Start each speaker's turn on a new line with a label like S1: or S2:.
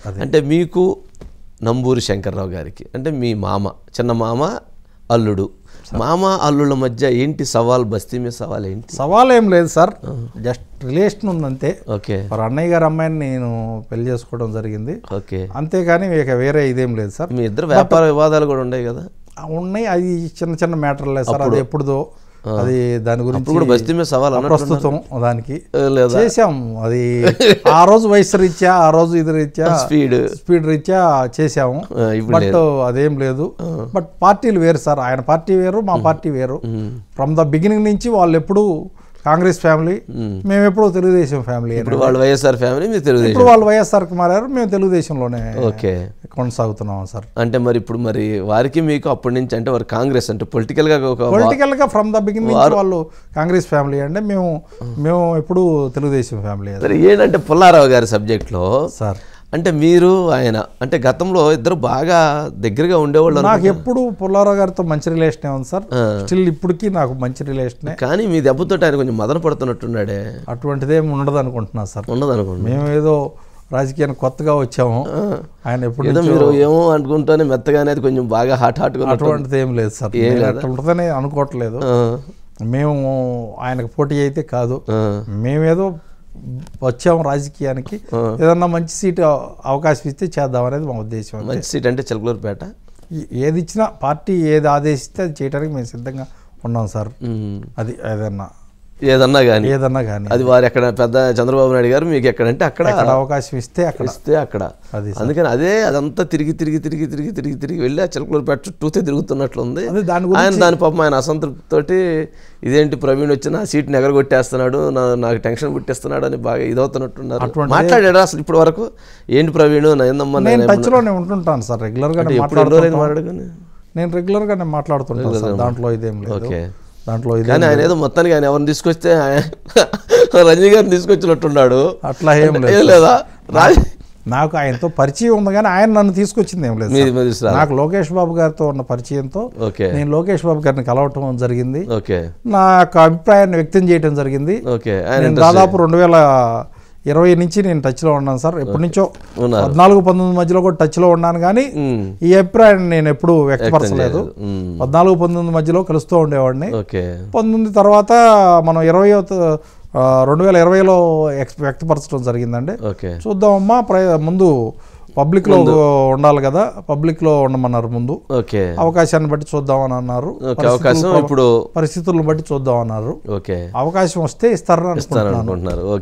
S1: అంటే మీకు నంబూరి శంకర్రావు గారికి అంటే మీ మామ చిన్న మామ అల్లుడు మామ అల్లుళ్ళ మధ్య ఏంటి సవాల్ బస్తీ మీద సవాల్ ఏంటి
S2: సవాల్ ఏం లేదు సార్ జస్ట్ రిలేషన్ ఉందంతే
S1: ఓకే
S2: మరి అన్నయ్య గారి అమ్మాయిని నేను పెళ్లి చేసుకోవడం జరిగింది
S1: ఓకే
S2: అంతేగాని ఇక వేరే ఇదేం లేదు సార్
S1: మీ ఇద్దరు వ్యాపార వివాదాలు కూడా ఉన్నాయి కదా
S2: ఆ ఉన్నాయి అది చిన్న చిన్న మ్యాటర్లే సార్ అది ఎప్పుడుదో అది దాని
S1: ఇప్పుడు
S2: గురించి
S1: కూడా బస్తీ మీద సవాల్ అన్నట్టు
S2: ప్రస్తుతం దానికి
S1: లేదా
S2: చేసాం అది ఆ రోజు వయసు రీత్యా ఆ రోజు ఇది రీత్యా
S1: స్పీడ్
S2: స్పీడ్ రీత్యా చేసాము
S1: ఇప్పుడు
S2: బట్ అదేం లేదు బట్ పార్టీలు వేరు సార్ ఆయన పార్టీ వేరు మా పార్టీ వేరు ఫ్రమ్ ద బిగినింగ్ నుంచి వాళ్ళు ఎప్పుడు కాంగ్రెస్ ఫ్యామిలీ మేము ఎప్పుడు తెలుగుదేశం ఫ్యామిలీ
S1: ఇప్పుడు వాళ్ళు వైఎస్ఆర్ ఫ్యామిలీ మీరు తెలుగుదేశం
S2: ఇప్పుడు వాళ్ళు వైఎస్ఆర్కి మారారు మేము తెలుగుదేశంలోనే
S1: ఓకే
S2: కొనసాగుతున్నాం సార్
S1: అంటే మరి ఇప్పుడు మరి వారికి మీకు అప్పటి నుంచి అంటే వారు కాంగ్రెస్ అంటే పొలిటికల్ గా ఒక
S2: పొలిటికల్ గా ఫ్రమ్ ద బిగినింగ్ నుంచి వాళ్ళు కాంగ్రెస్ ఫ్యామిలీ అంటే మేము మేము ఎప్పుడు తెలుగుదేశం ఫ్యామిలీ
S1: సరే ఏంటంటే పుల్లారావు గారి సబ్జెక్ట్లో
S2: సార్
S1: అంటే మీరు ఆయన అంటే గతంలో ఇద్దరు బాగా దగ్గరగా ఉండేవాళ్ళు
S2: నాకు ఎప్పుడు పుల్లారావు గారితో మంచి రిలేషనే ఉంది సార్ స్టిల్ ఇప్పటికీ నాకు మంచి రిలేషనే
S1: కానీ మీ దెబ్బతో ఆయన కొంచెం మదన పడుతున్నట్టున్నాడే
S2: అటువంటిదేం ఉండదు అనుకుంటున్నా సార్
S1: ఉన్నది అనుకోండి
S2: మేము ఏదో రాజకీయానికి కొత్తగా వచ్చాము ఆయన ఎప్పుడు
S1: ఏదో మీరు ఏమో అనుకుంటానే మెత్తగానే అది కొంచెం బాగా హాట్ హాట్గా
S2: అటువంటిది ఏం లేదు సార్ నేను అట్లా ఉంటుందని అనుకోవట్లేదు మేము ఆయనకు పోటీ అయితే కాదు మేమేదో వచ్చాము రాజకీయానికి ఏదన్నా మంచి సీటు అవకాశం ఇస్తే చేద్దాం అనేది మా ఉద్దేశం
S1: మంచి సీట్ అంటే చిలకలూరుపేట
S2: ఈ- ఏది ఇచ్చినా పార్టీ ఏది ఆదేశిస్తే అది చేయడానికి మేము సిద్ధంగా ఉన్నాం సార్
S1: ఉమ్.
S2: అది ఏదన్నా
S1: ఏదన్నా కానీ
S2: ఏదన్నా కానీ
S1: అది వారు ఎక్కడ పెద్ద చంద్రబాబు నాయుడు గారు మీకు ఎక్కడంటే అక్కడ
S2: అక్కడ అవకాశం ఇస్తే అక్కడ
S1: ఇస్తే అక్కడ
S2: అది
S1: అందుకని అదే అదంతా తిరిగి తిరిగి తిరిగి తిరిగి తిరిగి తిరిగి వెళ్ళి ఆ చిలకలూరుపేట చుట్టూతే తిరుగుతున్నట్లుంది
S2: అదే దాని
S1: ఆయన దాని పాపం ఆయన అసంతృప్తితోటి ఇదేంటి ప్రవీణ్ వచ్చి నా సీట్ని ఎగరగొట్టేస్తున్నాడు నా నాకు టెన్షన్ పుట్టిస్తున్నాడు అని బాగా ఇదవుతున్నట్టున్నారు
S2: అటువంటిదే-
S1: మాట్లాడాడు అసలు ఇప్పటి వరకు ఏంటి ప్రవీణ్ నా ఏందమ్మా
S2: నేను
S1: నేను
S2: టచ్లోనే ఉంటుంటాను సార్ రెగ్యులర్గానే
S1: ఎప్పుడు ఎన్ని రోజులైంది
S2: మాట్లాడుతుంటాను
S1: మాట్లాడుకుని
S2: నేను రెగ్యులర్గానే మాట్లాడుతుంటాను సార్ దాంట్లో ఇదేం లేదు
S1: ఓకే
S2: దాంట్లో ఇదే
S1: కానీ ఆయన ఏదో మొత్తానికి ఆయన ఎవరిని తీసుకొస్తే ఆయన- రజనీ గారిని తీసుకొచ్చినట్టున్నాడు
S2: అట్లా ఏం లేదు
S1: ఏం లేదా రాజ్
S2: నాకు ఆయనతో పరిచయం ఉంది కానీ ఆయన నన్ను తీసుకొచ్చింది ఏం లేదు
S1: మీది
S2: సార్.
S1: మీద తీసుకురా.
S2: నాకు లోకేష్ బాబు గారితో ఉన్న పరిచయంతో
S1: ఓకే
S2: నేను లోకేష్ బాబు గారిని కలవటం జరిగింది
S1: ఓకే
S2: నా యొక్క అభిప్రాయాన్ని వ్యక్తం చేయడం జరిగింది
S1: ఓకే ఆయన
S2: నేను దాదాపు రెండు వేల ఇరవై నుంచి నేను టచ్లో ఉన్నాను సార్ ఎప్పటి నుంచో
S1: ఉన్నారు
S2: పద్నాలుగు పంతొమ్మిది మధ్యలో కూడా టచ్లో ఉన్నాను కానీ
S1: ఉమ్,
S2: ఈ అభిప్రాయాన్ని నేను ఎప్పుడూ వ్యక్తపరచలేదు
S1: ఉమ్,
S2: పద్నాలుగు పంతొమ్మిది మధ్యలో కలుస్తూ ఉండేవాడిని
S1: ఓకే
S2: పంతొమ్మిది తర్వాత మనం ఇరవై రెండు వేల ఇరవైలో ఎక్స్ వ్యక్తపరచడం జరిగిందండి
S1: ఓకే
S2: చూద్దామమ్మా ప్రై ముందు పబ్లిక్లో ఉండాలి కదా పబ్లిక్లో ఉండమన్నారు ముందు
S1: ఓకే
S2: అవకాశాన్ని బట్టి చూద్దామని అన్నారు
S1: ఓకే అవకాశం ఇప్పుడు
S2: పరిస్థితులను బట్టి చూద్దామన్నారు
S1: ఓకే
S2: అవకాశం వస్తే ఇస్తారని
S1: ఇస్తాను
S2: అనుకుంటున్నాను
S1: అనుకుంటున్నారు